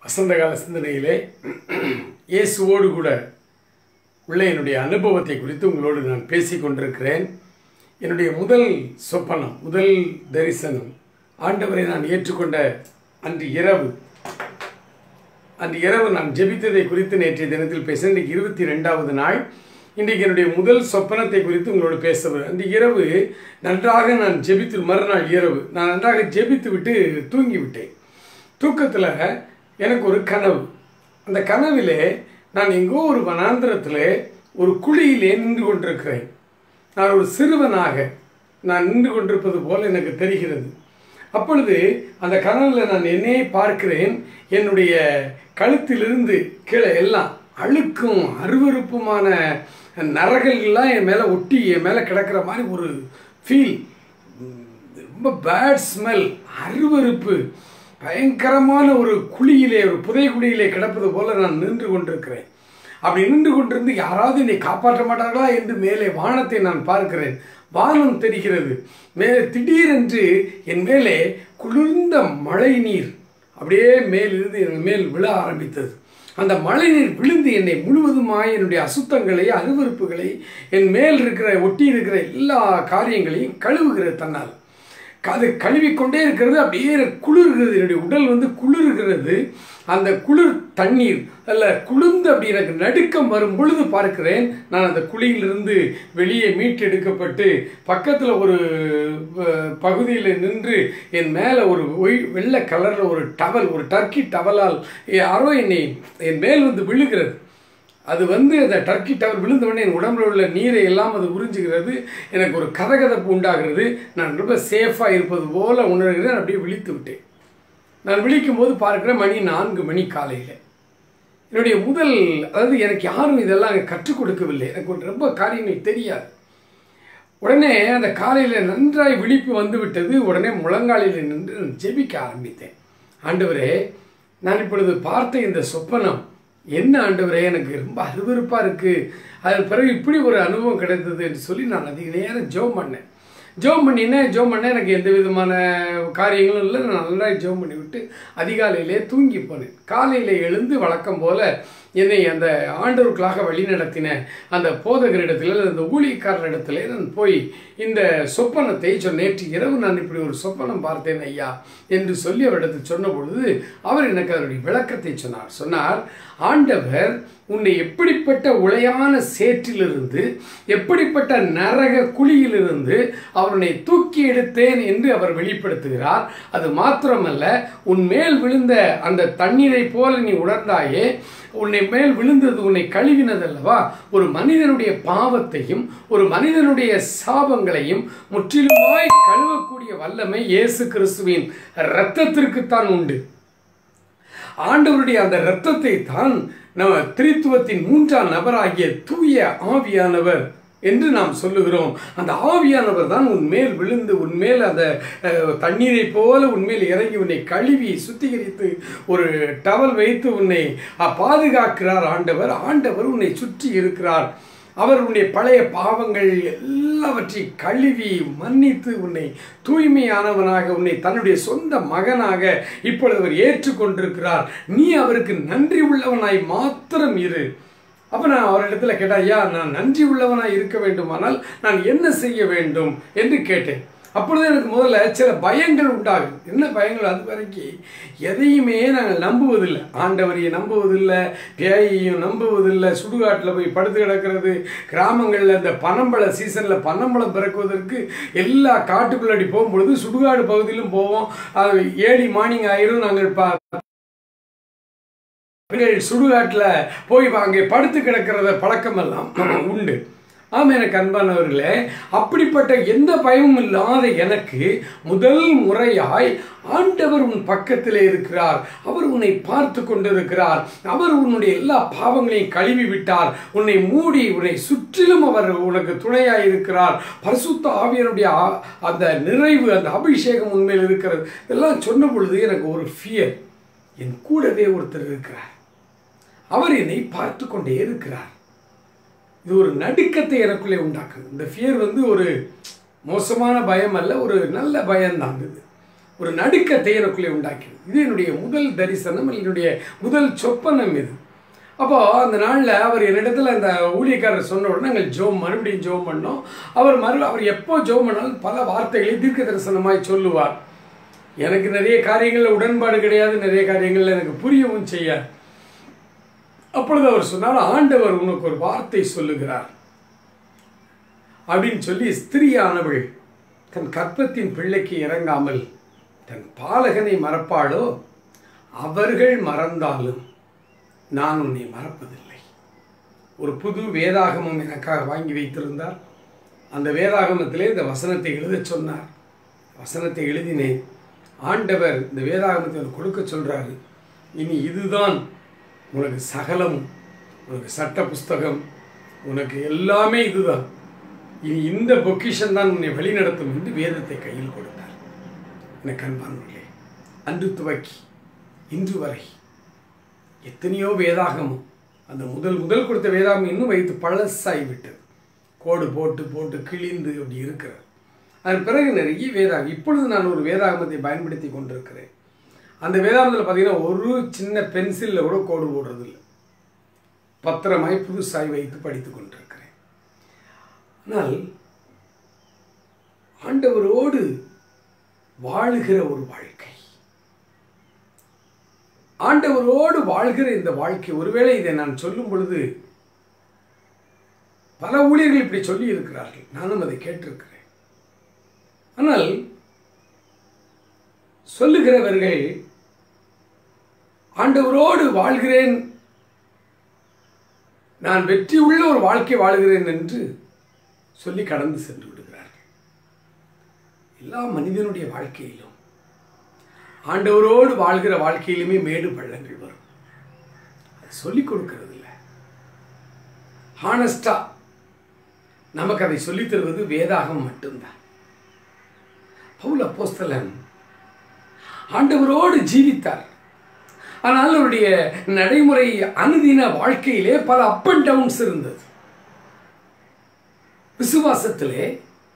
வசந்தகால சிந்தனையிலே இயேசுவோடு கூட உள்ள என்னுடைய அனுபவத்தை குறித்து உங்களோடு நான் பேசிக் கொண்டிருக்கிறேன் என்னுடைய முதல் சொப்பனம் முதல் தரிசனம் ஆண்டவரை நான் ஏற்றுக்கொண்ட அன்று இரவு அன்று இரவு நான் ஜெபித்ததை குறித்து நேற்றைய தினத்தில் பேச இன்றைக்கு இருபத்தி ரெண்டாவது நாள் இன்றைக்கு என்னுடைய முதல் சொப்பனத்தை குறித்து உங்களோடு பேச வரும் அந்த இரவு நன்றாக நான் ஜெபித்து மறுநாள் இரவு நான் நன்றாக ஜெபித்து விட்டு தூங்கி விட்டேன் தூக்கத்தில் எனக்கு ஒரு கனவு அந்த கனவிலே நான் எங்கோ ஒரு வனாந்திரத்தில் ஒரு குழியிலே நின்று கொண்டிருக்கிறேன் நான் ஒரு சிறுவனாக நான் நின்று கொண்டிருப்பது போல் எனக்கு தெரிகிறது அப்பொழுது அந்த கனவில் நான் என்னையே பார்க்கிறேன் என்னுடைய கழுத்திலிருந்து கீழே எல்லாம் அழுக்கும் அருவருப்புமான நரகங்கள்லாம் என் மேலே ஒட்டி என் மேலே கிடக்கிற மாதிரி ஒரு ஃபீல் ரொம்ப பேட் ஸ்மெல் அருவருப்பு பயங்கரமான ஒரு குழியிலே ஒரு புதை குழியிலே கிடப்பது போல நான் நின்று கொண்டிருக்கிறேன் அப்படி நின்று கொண்டிருந்து யாராவது என்னை காப்பாற்ற மாட்டார்களா என்று மேலே வானத்தை நான் பார்க்கிறேன் வானம் தெரிகிறது மேலே திடீரென்று என் மேலே குளிர்ந்த மழை நீர் அப்படியே மேலிருந்து என் மேல் விழ ஆரம்பித்தது அந்த மழை நீர் விழுந்து என்னை முழுவதுமாய் என்னுடைய அசுத்தங்களை அருவறுப்புகளை என் மேல் இருக்கிற ஒட்டி இருக்கிற எல்லா காரியங்களையும் கழுவுகிறது தன்னால் அது கழுவிக்கொண்டே இருக்கிறது அப்படியே குளிர்கிறது என்னுடைய உடல் வந்து குளிர்கிறது அந்த குளிர் தண்ணீர் அல்ல குளிர்ந்து அப்படி எனக்கு நடுக்கம் வரும் பொழுது பார்க்கிறேன் நான் அந்த குழியிலிருந்து வெளியே மீட்டெடுக்கப்பட்டு பக்கத்தில் ஒரு பகுதியில் நின்று என் மேலே ஒரு ஒய் வெள்ளை கலரில் ஒரு டவல் ஒரு டர்க்கி டவலால் யாரோ என்னை என் மேல் வந்து விழுகிறது அது வந்து அந்த டர்க்கி டவர் விழுந்தவுடனே என் உடம்புல உள்ள நீரை எல்லாம் அது உறிஞ்சுகிறது எனக்கு ஒரு கதகதப்பு உண்டாகிறது நான் ரொம்ப சேஃபாக இருப்பது போல உணர்கிறேன் அப்படியே விழித்து விட்டேன் நான் விழிக்கும் போது பார்க்குறேன் மணி நான்கு மணி காலையில் என்னுடைய முதல் அதாவது எனக்கு யாரும் இதெல்லாம் கற்றுக் கொடுக்கவில்லை எனக்கு ரொம்ப காரியங்கள் தெரியாது உடனே அந்த காலையில் நன்றாய் விழிப்பு வந்து விட்டது உடனே முழங்காலில் நின்று நான் ஜெபிக்க ஆரம்பித்தேன் ஆண்டவரே நான் இப்பொழுது பார்த்த இந்த சொப்பனம் என்ன ஆண்டவரே எனக்கு ரொம்ப அருவறுப்பாக இருக்குது அதன் பிறகு இப்படி ஒரு அனுபவம் கிடைத்தது என்று சொல்லி நான் அதிக நேரம் ஜோம் பண்ணேன் ஜோம் பண்ணினேன் ஜோம் பண்ணேன் எனக்கு எந்த விதமான காரியங்களும் இல்லை நான் நல்லா ஜோம் பண்ணி விட்டு அதிகாலையிலே தூங்கி போனேன் காலையில் எழுந்து வழக்கம் போல் என்னை அந்த ஆண்டவருக்களாக வழி நடத்தின அந்த போதகரிடத்தில் அந்த ஊழியக்காரரிடத்துல நான் போய் இந்த சொப்பனத்தை சொன்ன நேற்று இரவு நான் இப்படி ஒரு சொப்பனம் பார்த்தேன் ஐயா என்று சொல்லி அவரிடத்தில் சொன்ன பொழுது அவர் எனக்கு அதனுடைய விளக்கத்தை சொன்னார் சொன்னார் ஆண்டவர் உன்னை எப்படிப்பட்ட உளையான சேற்றிலிருந்து எப்படிப்பட்ட நரக குழியிலிருந்து அவனை தூக்கி எடுத்தேன் என்று அவர் வெளிப்படுத்துகிறார் அது மாத்திரமல்ல உன் மேல் விழுந்த அந்த தண்ணீரை போல நீ உணர்ந்தாயே உன்னை மேல் விழுந்தது உன்னை கழுவினதல்லவா ஒரு மனிதனுடைய பாவத்தையும் ஒரு மனிதனுடைய சாபங்களையும் முற்றிலுமாய் கழுவக்கூடிய வல்லமை இயேசு கிறிஸ்துவின் இரத்தத்திற்குத்தான் உண்டு ஆண்டவருடைய அந்த இரத்தத்தை தான் நம்ம திரித்துவத்தின் மூன்றாம் நபராகிய தூய ஆவியானவர் என்று நாம் சொல்லுகிறோம் அந்த ஆவியானவர் தான் உன் மேல் விழுந்து உன் மேல் அந்த தண்ணீரை போல உன்மேல் இறங்கி உன்னை கழுவி சுத்திகரித்து ஒரு டவல் வைத்து உன்னை பாதுகாக்கிறார் ஆண்டவர் ஆண்டவர் உன்னை சுற்றி இருக்கிறார் அவர் உன்னுடைய பழைய பாவங்கள் எல்லாவற்றையும் கழுவி மன்னித்து உன்னை தூய்மையானவனாக உன்னை தன்னுடைய சொந்த மகனாக இப்பொழுது அவர் ஏற்றுக்கொண்டிருக்கிறார் நீ அவருக்கு நன்றி உள்ளவனாய் மாத்திரம் இரு அப்போ நான் அவரிடத்துல கேட்டேன் ஐயா நான் நன்றி உள்ளவனாக இருக்க வேண்டுமானால் நான் என்ன செய்ய வேண்டும் என்று கேட்டேன் அப்பொழுது எனக்கு முதல்ல சில பயங்கள் உண்டாகும் என்ன பயங்கள் அது வரைக்கும் எதையுமே நாங்கள் நம்புவதில்லை ஆண்டவரையை நம்புவதில்லை பேயையும் நம்புவதில்லை சுடுகாட்டில் போய் படுத்து கிடக்கிறது கிராமங்களில் இந்த பனம்பழ சீசனில் பனம்பழம் பிறக்குவதற்கு எல்லா காட்டுக்குள்ளடி போகும்பொழுது சுடுகாடு பகுதியிலும் போவோம் அது ஏழி மார்னிங் ஆயிரும் நாங்கள் பா சுடுகாட்டில் போய் அங்கே படுத்து கிடக்கிறத பழக்கமெல்லாம் உண்டு ஆமாம் எனக்கு அன்பானவர்களே அப்படிப்பட்ட எந்த பயமும் இல்லாத எனக்கு முதல் முறையாய் ஆண்டவர் உன் பக்கத்தில் இருக்கிறார் அவர் உன்னை பார்த்து கொண்டிருக்கிறார் அவர் உன்னுடைய எல்லா பாவங்களையும் கழுவி விட்டார் உன்னை மூடி உன்னை சுற்றிலும் அவர் உனக்கு துணையாக இருக்கிறார் பரிசுத்த ஆவியனுடைய அந்த நிறைவு அந்த அபிஷேகம் உண்மையில் இருக்கிறது இதெல்லாம் சொன்ன பொழுது எனக்கு ஒரு ஃபியர் என் கூடவே ஒருத்தர் இருக்கிறார் அவர் என்னை பார்த்து கொண்டே இருக்கிறார் இது ஒரு நடுக்கத்தை எனக்குள்ளே உண்டாக்குது இந்த ஃபியர் வந்து ஒரு மோசமான பயம் அல்ல ஒரு நல்ல பயம்தான் இது ஒரு நடுக்கத்தை எனக்குள்ளே உண்டாக்கியது இது என்னுடைய முதல் தரிசனம் என்னுடைய முதல் சொப்பனம் இது அப்போ அந்த நாளில் அவர் என்னிடத்துல அந்த ஊழியக்காரர் சொன்ன உடனே நாங்கள் ஜோம் மறுபடியும் ஜோம் பண்ணோம் அவர் மறு அவர் எப்போ ஜோம் பண்ணாலும் பல வார்த்தைகளை தீர்க்க தரிசனமாய் சொல்லுவார் எனக்கு நிறைய காரியங்களில் உடன்பாடு கிடையாது நிறைய காரியங்களில் எனக்கு புரியவும் செய்யாது அப்பொழுது அவர் சொன்னார் ஆண்டவர் உனக்கு ஒரு வார்த்தை சொல்லுகிறார் அப்படின்னு சொல்லி ஸ்திரியானவள் தன் கற்பத்தின் பிள்ளைக்கு இறங்காமல் தன் பாலகனை மறப்பாளோ அவர்கள் மறந்தாலும் நான் உன்னை மறப்பதில்லை ஒரு புது வேதாகமம் எனக்காக வாங்கி வைத்திருந்தார் அந்த வேதாகமத்திலே இந்த வசனத்தை எழுதச் சொன்னார் வசனத்தை எழுதினேன் ஆண்டவர் இந்த வேதாகமத்தை எனக்கு கொடுக்க சொல்றாரு இனி இதுதான் உனக்கு சகலம் உனக்கு சட்ட புஸ்தகம் உனக்கு எல்லாமே இதுதான் இனி இந்த பொக்கிஷன் தான் உன்னை வழிநடத்தும் என்று வேதத்தை கையில் கொடுத்தார் எனக்கு அன்பானவர்களே அன்று துவக்கி இன்று வரை எத்தனையோ வேதாகமம் அந்த முதல் முதல் கொடுத்த வேதாகம் இன்னும் வைத்து பழசாகி விட்டது கோடு போட்டு போட்டு கிழிந்து அப்படி இருக்கிறது அதன் பிறகு நிறைய வேதாகம் இப்பொழுது நான் ஒரு வேதாகமத்தை பயன்படுத்தி கொண்டிருக்கிறேன் அந்த வேதாகமத்தில் பார்த்தீங்கன்னா ஒரு சின்ன பென்சிலில் கூட கோடு போடுறதில்லை பத்திரமாய் புதுசாய் வைத்து படித்து கொண்டிருக்கிறேன் ஆனால் ஆண்டவரோடு வாழுகிற ஒரு வாழ்க்கை ஆண்டவரோடு வாழ்கிற இந்த வாழ்க்கை ஒருவேளை இதை நான் சொல்லும் பொழுது பல ஊழியர்கள் இப்படி சொல்லி இருக்கிறார்கள் நானும் அதை கேட்டிருக்கிறேன் ஆனால் சொல்லுகிறவர்கள் ஆண்டவரோடு வாழ்கிறேன் நான் வெற்றி உள்ள ஒரு வாழ்க்கை வாழ்கிறேன் என்று சொல்லி கடந்து சென்று விடுகிறார்கள் எல்லா மனிதனுடைய வாழ்க்கையிலும் ஆண்டவரோடு வாழ்கிற வாழ்க்கையிலுமே மேடு பள்ளங்கள் வரும் அது சொல்லிக் கொடுக்கிறது இல்லை ஹானஸ்டா நமக்கு அதை சொல்லித் தருவது வேதாகம் மட்டும்தான் பவுல் அப்போஸ்தலன் ஆண்டவரோடு ஜீவித்தார் ஆனால் அவருடைய நடைமுறை அனுதின வாழ்க்கையிலே பல அப் அண்ட் டவுன்ஸ் இருந்தது விசுவாசத்திலே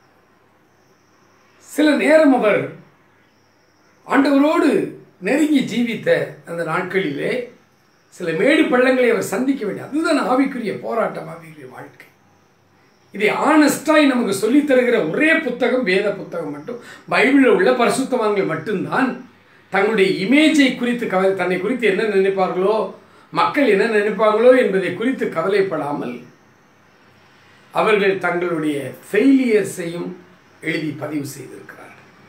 சில நேரம் அவர் ஆண்டவரோடு நெருங்கி ஜீவித்த அந்த நாட்களிலே சில மேடு பள்ளங்களை அவர் சந்திக்க வேண்டிய அதுதான் ஆவிக்குரிய போராட்டம் ஆவிக்குரிய வாழ்க்கை இதை ஆனஸ்டாய் நமக்கு சொல்லித் தருகிற ஒரே புத்தகம் வேத புத்தகம் மட்டும் பைபிளில் உள்ள பரிசுத்தவான்கள் மட்டும்தான் தங்களுடைய இமேஜை குறித்து கவலை தன்னை குறித்து என்ன நினைப்பார்களோ மக்கள் என்ன நினைப்பாங்களோ என்பதை குறித்து கவலைப்படாமல் அவர்கள் தங்களுடைய ஃபெயிலியர்ஸையும் எழுதி பதிவு செய்திருக்கிறார்கள்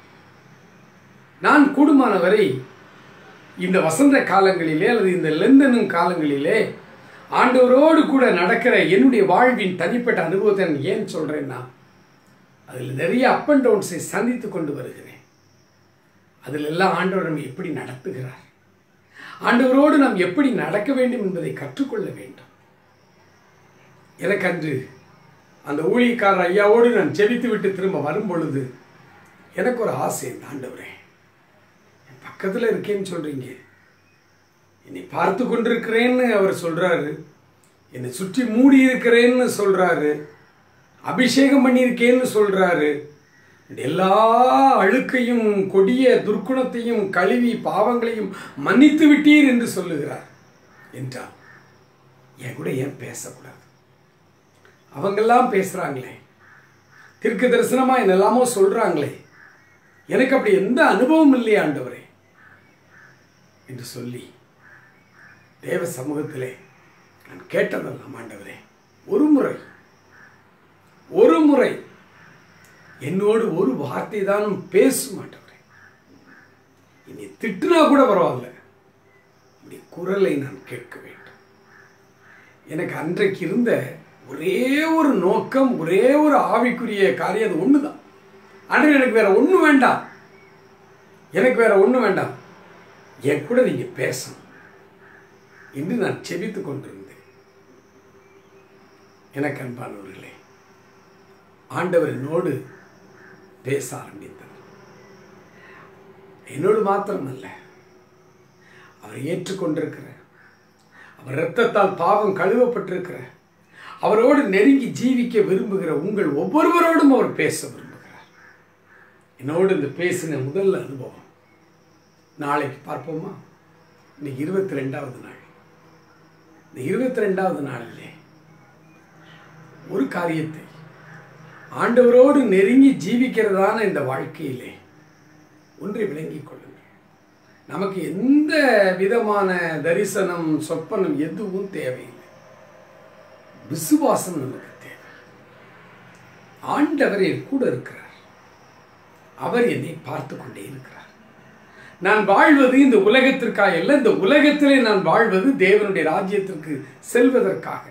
நான் கூடுமானவரை இந்த வசந்த காலங்களிலே அல்லது இந்த லெந்தனும் காலங்களிலே ஆண்டவரோடு கூட நடக்கிற என்னுடைய வாழ்வின் தனிப்பட்ட அனுபவத்தை நான் ஏன் சொல்கிறேன்னா அதில் நிறைய அப் அண்ட் டவுன்ஸை சந்தித்து கொண்டு வருகிறேன் அதில் எல்லாம் ஆண்டவர் நம்மை எப்படி நடத்துகிறார் ஆண்டவரோடு நாம் எப்படி நடக்க வேண்டும் என்பதை கற்றுக்கொள்ள வேண்டும் எனக்கு அன்று அந்த ஊழியக்காரர் ஐயாவோடு நான் ஜெபித்து விட்டு திரும்ப வரும் பொழுது எனக்கு ஒரு ஆசை இந்த ஆண்டவரே என் பக்கத்தில் இருக்கேன்னு சொல்கிறீங்க என்னை பார்த்து கொண்டிருக்கிறேன்னு அவர் சொல்கிறாரு என்னை சுற்றி மூடி இருக்கிறேன்னு சொல்கிறாரு அபிஷேகம் பண்ணியிருக்கேன்னு சொல்கிறாரு எல்லா அழுக்கையும் கொடிய துர்க்குணத்தையும் கழுவி பாவங்களையும் மன்னித்து விட்டீர் என்று சொல்லுகிறார் என்றால் என் கூட ஏன் பேசக்கூடாது அவங்கெல்லாம் பேசுகிறாங்களே திருக்கு தரிசனமாக என்னெல்லாமோ சொல்கிறாங்களே எனக்கு அப்படி எந்த அனுபவம் இல்லையா ஆண்டவரே என்று சொல்லி தேவ சமூகத்திலே நான் கேட்டதெல்லாம் ஆண்டவரே ஒரு முறை ஒரு முறை என்னோடு ஒரு வார்த்தை தானும் பேச மாட்டவரே இனி திட்டுனா கூட பரவாயில்ல இப்படி குரலை நான் கேட்க வேண்டும் எனக்கு அன்றைக்கு இருந்த ஒரே ஒரு நோக்கம் ஒரே ஒரு ஆவிக்குரிய காரியம் அது ஒன்று தான் அன்றைக்கு எனக்கு வேற ஒன்றும் வேண்டாம் எனக்கு வேற ஒன்றும் வேண்டாம் என் கூட நீங்க பேசணும் என்று நான் செபித்து கொண்டிருந்தேன் எனக்கு அன்பானவர்களே ஆண்டவர் என்னோடு பேச ஆரம்பித்தார் என்னோடு மாத்திரமல்ல அவர் ஏற்றுக்கொண்டிருக்கிற அவர் இரத்தத்தால் பாவம் கழுவப்பட்டிருக்கிற அவரோடு நெருங்கி ஜீவிக்க விரும்புகிற உங்கள் ஒவ்வொருவரோடும் அவர் பேச விரும்புகிறார் என்னோடு இந்த பேசின முதல் அனுபவம் நாளைக்கு பார்ப்போமா இன்னைக்கு இருபத்தி ரெண்டாவது நாள் இந்த இருபத்தி ரெண்டாவது நாளிலே ஒரு காரியத்தை ஆண்டவரோடு நெருங்கி ஜீவிக்கிறதான இந்த வாழ்க்கையிலே ஒன்றை விளங்கிக் கொள்ளுங்கள் நமக்கு எந்த விதமான தரிசனம் சொப்பனம் எதுவும் தேவையில்லை விசுவாசம் நமக்கு தேவை ஆண்டவர் என் கூட இருக்கிறார் அவர் என்னை பார்த்து கொண்டே இருக்கிறார் நான் வாழ்வது இந்த உலகத்திற்காக அல்ல இந்த உலகத்திலே நான் வாழ்வது தேவனுடைய ராஜ்யத்திற்கு செல்வதற்காக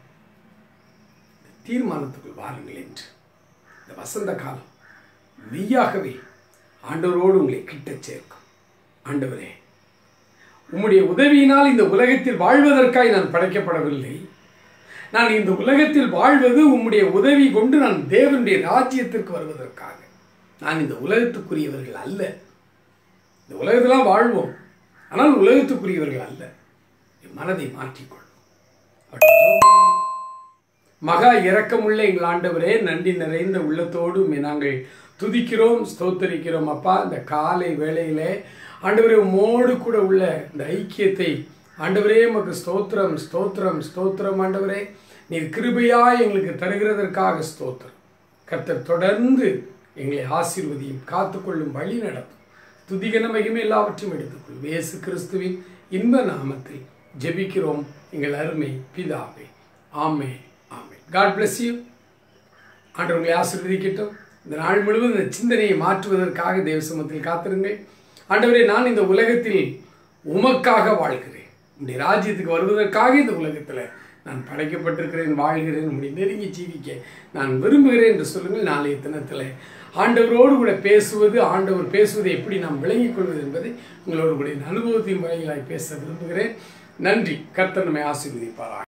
தீர்மானத்துக்குள் வாருங்கள் என்று இந்த வசந்த காலம் மெய்யாகவே ஆண்டவரோடு உங்களை கிட்டச் சேர்க்கும் ஆண்டவரே உம்முடைய உதவியினால் இந்த உலகத்தில் வாழ்வதற்காய் நான் படைக்கப்படவில்லை நான் இந்த உலகத்தில் வாழ்வது உம்முடைய உதவி கொண்டு நான் தேவனுடைய ராஜ்யத்திற்கு வருவதற்காக நான் இந்த உலகத்துக்குரியவர்கள் அல்ல இந்த உலகத்திலாம் வாழ்வோம் ஆனால் உலகத்துக்குரியவர்கள் அல்ல என் மனதை மாற்றிக்கொள்வோம் அப்படி ஜெபம் பண்ணுவோம். மகா இரக்கமுள்ள எங்கள் ஆண்டவரே நன்றி நிறைந்த உள்ளத்தோடு உம்மை நாங்கள் துதிக்கிறோம் ஸ்தோத்தரிக்கிறோம் அப்பா இந்த காலை வேளையிலே ஆண்டவரே உம்மோடு கூட உள்ள இந்த ஐக்கியத்தை ஆண்டவரே உமக்கு ஸ்தோத்திரம் ஸ்தோத்திரம் ஸ்தோத்திரம் ஆண்டவரே நீர் கிருபையாய் எங்களுக்கு தருகிறதற்காக ஸ்தோத்திரம் கர்த்தர் தொடர்ந்து எங்களை ஆசீர்வதியும் காத்துக்கொள்ளும் வழி நடத்தும் துதிகன மகிமை எல்லாவற்றையும் எடுத்துக்கொள்ளும் இயேசு கிறிஸ்துவின் இன்ப நாமத்தில் ஜெபிக்கிறோம் எங்கள் அருமை பிதாவே ஆமே ஆமே காட் bless you ஆண்டவர் உங்களை ஆசீர்வதிக்கட்டும் இந்த நாள் முழுவதும் இந்த சிந்தனையை மாற்றுவதற்காக தேவ சமூகத்தில் காத்திருங்கள் ஆண்டவரே நான் இந்த உலகத்தில் உமக்காக வாழ்கிறேன் உடைய ராஜ்யத்துக்கு வருவதற்காக இந்த உலகத்தில் நான் படைக்கப்பட்டிருக்கிறேன் வாழ்கிறேன் உங்களுடைய நெருங்கி ஜீவிக்க நான் விரும்புகிறேன் என்று சொல்லுங்கள் நாளைய தினத்தில் ஆண்டவரோடு கூட பேசுவது ஆண்டவர் பேசுவதை எப்படி நாம் விளங்கிக் கொள்வது என்பதை உங்களோடு கூட இந்த அனுபவத்தின் வகையிலாய் பேச விரும்புகிறேன் நன்றி கர்த்தர் நம்மை ஆசீர்வதிப்பாராக